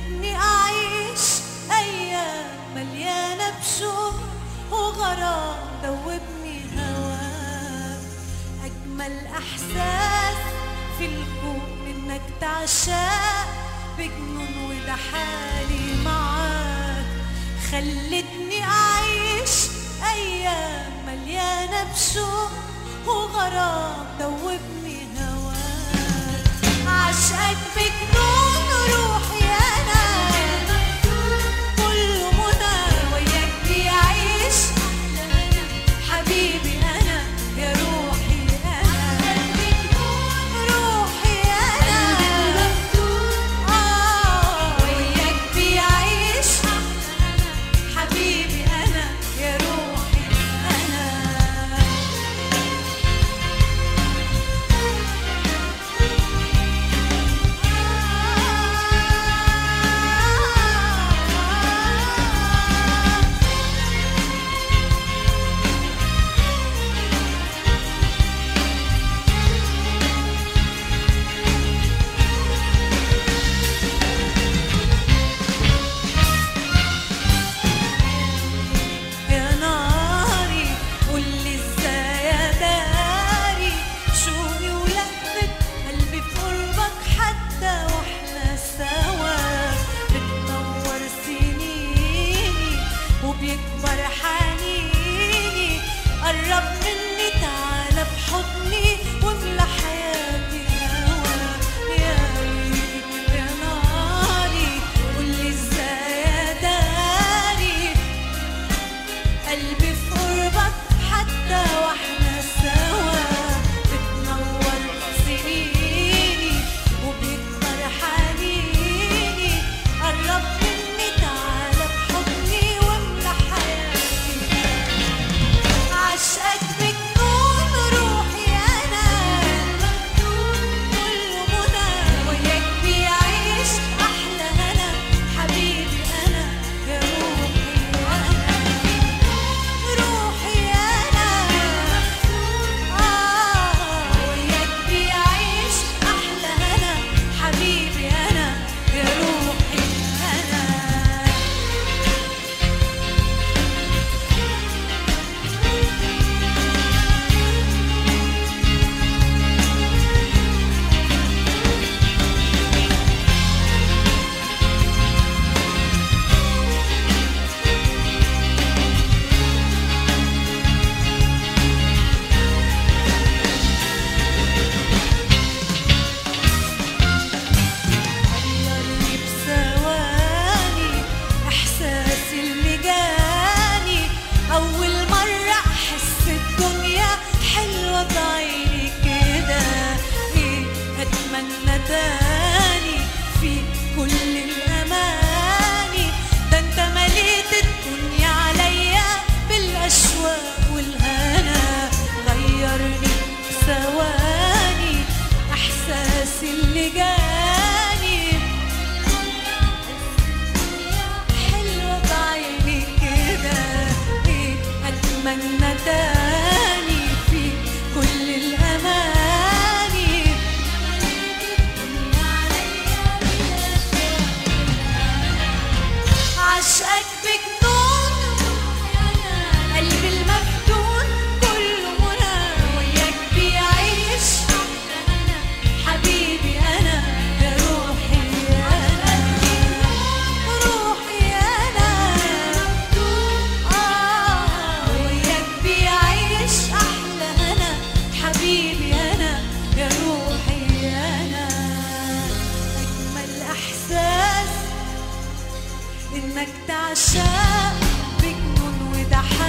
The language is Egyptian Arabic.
خلتني أعيش أيام مليانة بشوق وغرام دوبني هواك أجمل إحساس في الكون إنك تعشق بجنون وده حالي معاك خلتني أعيش أيام مليانة بشوق وغرام دوبني هواك عشقك بجنون روحي أنا كله منى وياك بيعيش حبيبي أنا يا روحي أنا روحي أنا آه وياك بيعيش حبيبي أنا يا روحي أنا يا ناري قولي ازاي اداري شوقي ولهفة قلبي في قربك حتى واحنا سوا بتنور سنيني وبيكبر حنيني قرب مني تعالى بحضني واملى حياتي هوا يا ليلي يا ناري قولي ازاي اداري قلبي في قربك حتى واحنا سوا بتنور سنيني وبيكبر حنيني قرب مني تعالى بحضني واملى حياتي عشقك بجنون روحي انا كله منى وياك بيعيش احلى هنا حبيبي انا يا روحي انا روحي انا اه وياك بيعيش احلى هنا حبيبي انا يا روحي انا غيرني بثواني احساسي اللي جاني اول مره احس الدنيا حلوه بعيني كده ايه اتمنى تاني في كل الاماني ده انت مليت الدنيا عليا بالاشواق والهنا غيرني ثواني احساسي اللي جاني حلوة بعيني كده ايه اتمنى تاني في كل الاماني عشقك بجنون قلبي المفتون كله منى وياك بيعيش حبيبي انا يا روحي انا روحي انا اه وياك بيعيش احلى هنا حبيبي انا يا روحي انا اجمل احساس انك تعشق بجنون وده